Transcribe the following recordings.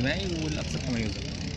الاجتماعي والاكثر تميزا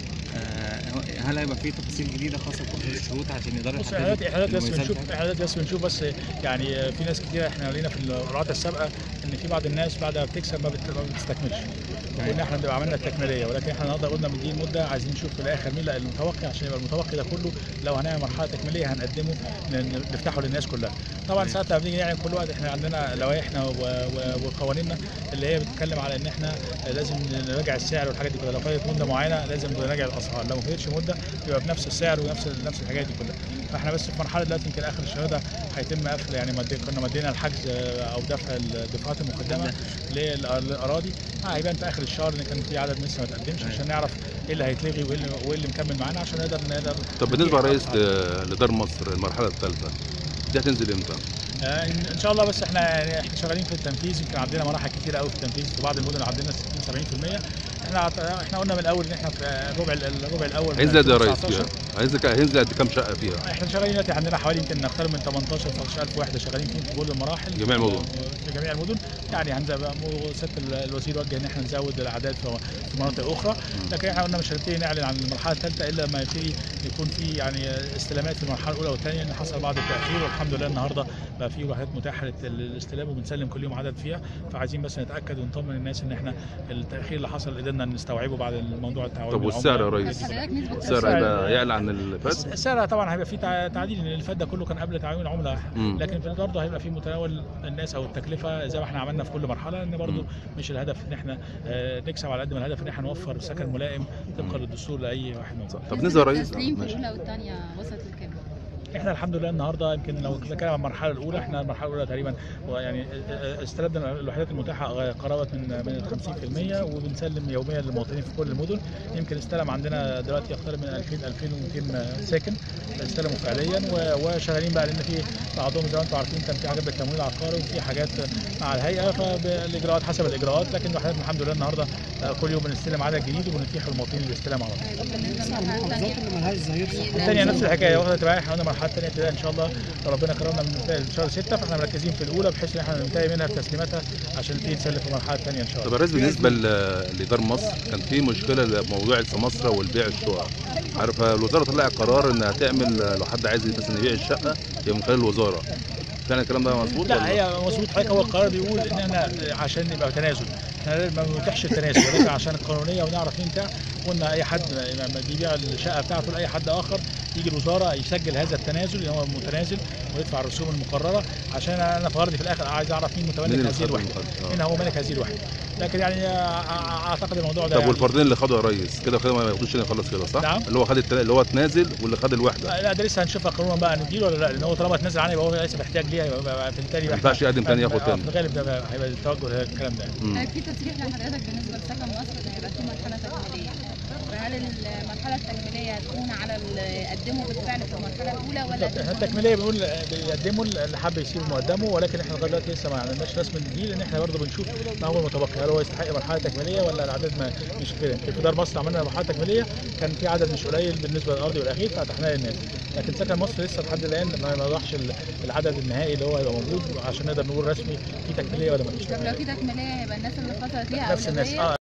آه، هل هيبقى في تفاصيل جديده خاصه بتوفير الشروط عشان يقدروا بص يحددوا احنا دلوقتي احنا دلوقتي بس المميزات بنشوف بتاعتها؟ احنا دلوقتي بس بنشوف بس يعني في ناس كتير احنا لينا في القرعات السابقه ان في بعض الناس بعد ما بتكسب ما بت- ما بتستكملش وان احنا بنبقى عملنا التكميليه ولكن احنا النهارده قلنا من دي مده عايزين نشوف في الاخر مين اللي المتوقع عشان يبقى المتوقع ده كله لو هنعمل مرحله تكميليه هنقدمه ن- نفتحه للناس كلها طبعا ساعات لما بنيجي نعمل كل وقت احنا عندنا لوائحنا و- و- وقوانيننا اللي هي بتتكلم على ان احنا لازم نراجع السعر والحاجات دي كلها لو فاتت مده معينه لازم نراجع الاسعار لو ما فاتتش مده يبقى بنفس السعر ونفس نفس الحاجات دي كلها فاحنا بس في مرحله دلوقتي يمكن اخر الشهر ده هيتم قفل يعني مد- كنا مدينا الحجز آه، او دفع الدفعات المقدمه لل- للاراضي آه، هيبان في اخر الشهر ان كان في عدد لسه ما تقدمش عشان نعرف ايه اللي هيتلغي وايه اللي, وإيه اللي مكمل معانا عشان نقدر نقدر طب بالنسبه يا نحقق ريس ل- لدار مصر المرحله الثالثه دي هتنزل امتى؟ آه، ان إن شاء الله بس احنا يعني احنا شغالين في التنفيذ يمكن عندنا مراحل كتيره قوي في التنفيذ في بعض المدن عندنا 60 70% احنا عط- احنا قلنا من الاول ان احنا في الربع الربع الاول من هينزل قد ايه يا ريس 2019. فيها؟ هينزل ك- هينزل قد كام شقه فيها؟ احنا شغالين دلوقتي عندنا حوالي يمكن نقترب من 18 19000 وحده شغالين فيهم في كل المراحل جميع المدن. في جميع المدن يعني هنزل سياده الوزير وجه ان احنا نزود الاعداد في في مناطق اخرى لكن احنا قلنا مش هنبتدي نعلن عن المرحله الثالثه الا لما يبتدي يكون في يعني استلامات في المرحله الاولى والثانيه ان حصل بعض التاخير والحمد لله النهارده بقى في وحدات متاحه للت- للاستلام وبنسلم كل يوم عدد فيها فعايزين بس نتاكد ونطمن الناس ان احنا التاخير اللي حصل قدرنا نستوعبه بعد الموضوع التعاون طب والسعر يا ريس؟ حضرتك نسبة السعر هيبقى يعلى عن اللي فات؟ السعر طبعا هيبقى فيه تع- تعديل لان اللي فات ده كله كان قبل تعويم العمله مم. لكن في برضه هيبقى في متناول الناس او التكلفه زي ما احنا عملنا في كل مرحله لان برضه مم. مش الهدف ان احنا آه، نكسب على قد ما الهدف ان احنا نوفر سكن ملائم طبقا للدستور لاي واحد منهم طب بالنسبه يا ريس التسليم في ماشي. الاولى والثانيه وصلت لكام؟ احنا الحمد لله النهارده يمكن لو بنتكلم عن المرحله الاولى احنا المرحله الاولى تقريبا يعني استلمنا الوحدات المتاحه قرابه من من ال 50% وبنسلم يوميا للمواطنين في كل المدن يمكن استلم عندنا دلوقتي يقترب من 2000 2200 ساكن استلموا فعليا و- وشغالين بقى لان في بعضهم زي ما انتم عارفين كان في حاجات بالتمويل العقاري وفي حاجات مع الهيئه فالاجراءات حسب الاجراءات لكن الوحدات الحمد لله النهارده كل يوم بنستلم عدد جديد وبنتيح للمواطنين الاستلام على طول. بالنسبه للمرحله الثانيه الثانيه نفس الحكايه واخده تبعي احنا قلنا المرحله الثانيه ابتداء ان شاء الله لو ربنا كرمنا من من شهر 6 فاحنا مركزين في الاولى بحيث ان احنا ننتهي منها بتسليماتها عشان نبتدي نسلم في المرحله الثانيه ان شاء طب الله. يا ريس بالنسبه ل- لدار مصر كان في مشكله لموضوع السماسره والبيع الشقق عارف الوزاره طلعت قرار انها تعمل لو حد عايز مثلا يبيع الشقه يبقى من خلال الوزاره فعلا الكلام ده مظبوط لا ولا؟ هي مظبوط حضرتك هو القرار بيقول ان احنا عشان يبقى تنازل احنا ما بنتيحش التنازل ولكن عشان القانونيه ونعرف مين بتاع قلنا اي حد لما بيبيع الشقه بتاعته لاي حد اخر يجي الوزاره يسجل هذا التنازل اللي هو متنازل ويدفع الرسوم المقرره عشان انا في غرضي في الاخر عايز اعرف مين مين متملك اللي هذه خد الوحده المخالفة؟ آه. مين هو مالك هذه الوحده لكن يعني أع- أع- اعتقد الموضوع ده طب يعني والفردين اللي خدوا يا ريس كده كده ما ياخدوش تاني خلص كده صح؟ نعم. اللي هو خد التل... اللي هو اتنازل واللي خد الوحده لا ده لسه هنشوفها قانونا بقى نديله ولا لا لان هو طالما اتنازل عنها يبقى هو لسه محتاج ليها يبقى يبقى بالتالي ما بقى ينفعش يقدم تاني ياخد آه، تاني. في الغالب ده بقى هيبقى التوجه الكلام ده مم. في تصريح لحضرتك بالنسبه لسكن مصر ان هيبقى في مرحله تكميليه فهل المرحله التكميليه هتكون على اللي قدموا بالفعل في المرحله الاولى ولا بالظبط احنا التكميليه بنقول بيقدموا اللي حب يسيب مقدمه ولكن احنا لغايه دلوقتي لسه ما عملناش رسم جديد لان احنا برضه بنشوف ما هو المتبقي هل هو يستحق مرحله تكميليه ولا العدد ما مش كده في دار مصر عملنا مرحله تكميليه كان في عدد مش قليل بالنسبه للارضي والاخير ففتحناه للناس لكن سكن مصر لسه لحد الان ما ما وضحش ال- العدد النهائي اللي هو هيبقى موجود عشان نقدر نقول رسمي في تكميليه ولا ما فيش طب لو في تكميليه هيبقى الناس اللي خسرت ليها نفس الناس اولويه اه